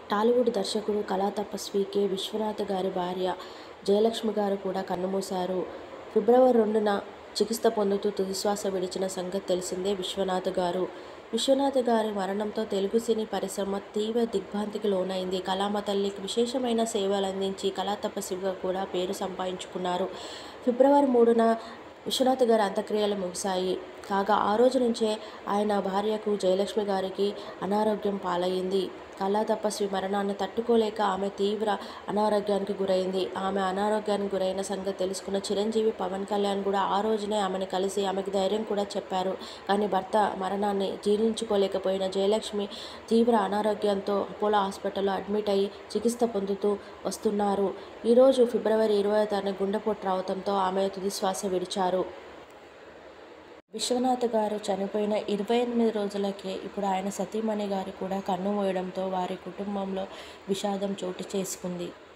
టాలీవుడ్ దర్శకుడు కళా తపస్వి కె. విశ్వనాథ్ గారి భార్య జయలక్ష్మి గారు కూడా కన్నుమూశారు. ఫిబ్రవరి రెండున చికిత్స పొందుతూ తుదిశ్వాస విడిచిన సంగతి తెలిసిందే. విశ్వనాథ్ గారు విశ్వనాథ్ గారి మరణంతో తెలుగు సినీ పరిశ్రమ తీవ్ర దిగ్ర్భాంతికి లోనైంది. కళామ తల్లికి విశేషమైన సేవలందించి కళా తపస్విగా కూడా పేరు సంపాదించుకున్నారు. ఫిబ్రవరి మూడున విశ్వనాథ్ గారి అంత్యక్రియలు ముగిశాయి. కాగా ఆ రోజు నుంచే ఆయన భార్యకు జయలక్ష్మి గారికి అనారోగ్యం పాలైంది. కళా తపస్వి మరణాన్ని తట్టుకోలేక ఆమె తీవ్ర అనారోగ్యానికి గురైంది. ఆమె అనారోగ్యానికి గురైన సంగతి తెలుసుకున్న చిరంజీవి పవన్ కళ్యాణ్ కూడా ఆ రోజునే ఆమెను కలిసి ఆమెకు ధైర్యం కూడా చెప్పారు. కానీ భర్త మరణాన్ని జీర్ణించుకోలేకపోయిన జయలక్ష్మి తీవ్ర అనారోగ్యంతో అపోలో హాస్పిటల్లో అడ్మిట్ అయి చికిత్స పొందుతూ వస్తున్నారు. ఈ రోజు ఫిబ్రవరి ఇరవైవ తారీఖున గుండెపోటు రావడంతో ఆమె తుదిశ్వాస విడిచారు. విశ్వనాథ్ గారు చనిపోయిన ఇరవై ఎనిమిది రోజులకే ఇప్పుడు ఆయన సతీమణి గారు కూడా కన్నుమూయడంతో వారి కుటుంబంలో విషాదం చోటు చేసుకుంది.